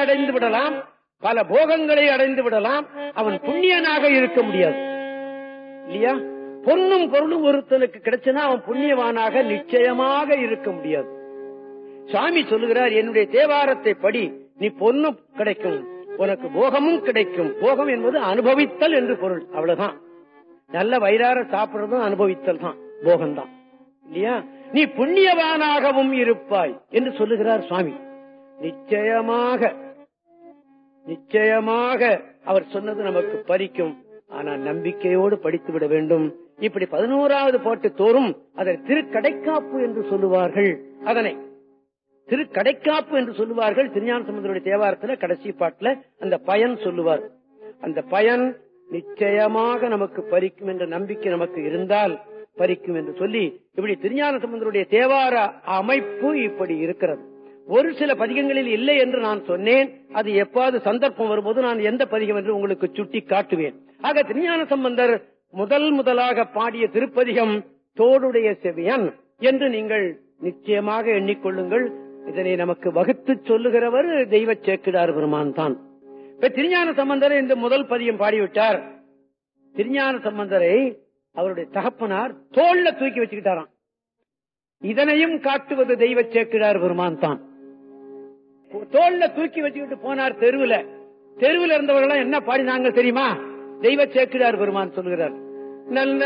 அடைந்து விடலாம் பல போகங்களை அடைந்து விடலாம் அவன் புண்ணியனாக இருக்க முடியாது இல்லையா பொன்னும் பொருளும் ஒருத்தனுக்கு கிடைச்சுன்னா அவன் புண்ணியவானாக நிச்சயமாக இருக்க முடியாது சுவாமி சொல்லுகிறார் என்னுடைய தேவாரத்தை படி நீ பொண்ணும் கிடைக்கும் உனக்கு போகமும் கிடைக்கும் போகம் என்பது அனுபவித்தல் என்று பொருள் அவ்வளவுதான் நல்ல வயிறார சாப்பிடுறதும் அனுபவித்தல் தான் போகம்தான் இல்லையா நீ புண்ணியவானாகவும் இருப்பாய் என்று சொல்லுகிறார் சுவாமி நிச்சயமாக நிச்சயமாக அவர் சொன்னது நமக்கு பறிக்கும் ஆனா நம்பிக்கையோடு படித்து விட வேண்டும் இப்படி பதினோராவது பாட்டு தோறும் அதை திருக்கடைக்காப்பு என்று சொல்லுவார்கள் அதனை திருக்கடைக்காப்பு என்று சொல்லுவார்கள் திருஞான சம்பந்தருடைய தேவாரத்துல கடைசி பாட்டுல அந்த பயன் சொல்லுவார் அந்த பயன் நிச்சயமாக நமக்கு பறிக்கும் என்ற நம்பிக்கை நமக்கு இருந்தால் பறிக்கும் என்று சொல்லி இப்படி திருஞான சம்பந்தருடைய தேவார அமைப்பு இப்படி இருக்கிறது ஒரு சில பதிகங்களில் இல்லை என்று நான் சொன்னேன் அது எப்பாவது சந்தர்ப்பம் வரும்போது நான் எந்த பதிகம் என்று உங்களுக்கு சுட்டி காட்டுவேன் ஆக திருஞான சம்பந்தர் முதல் முதலாக பாடிய திருப்பதிகம் தோடுடைய செவியன் என்று நீங்கள் நிச்சயமாக எண்ணிக்கொள்ளுங்கள் இதனை நமக்கு வகுத்து சொல்லுகிறவர் தெய்வ சேக்கிடார் பெருமான் தான் இப்ப திருஞான சம்பந்தரை இந்த முதல் பதியம் பாடிவிட்டார் திருஞான சம்பந்தரை அவருடைய தகப்பனார் தோல்ல தூக்கி வச்சுக்கிட்டாராம் இதனையும் காட்டுவது தெய்வ சேக்கிடார் பெருமான் தான் தோல்ல தூக்கி வச்சுக்கிட்டு போனார் தெருவுல தெருவுல இருந்தவர்கள் என்ன பாடினாங்க தெரியுமா தெய்வ சேக்கிடார் பெருமான் சொல்கிறார் நல்ல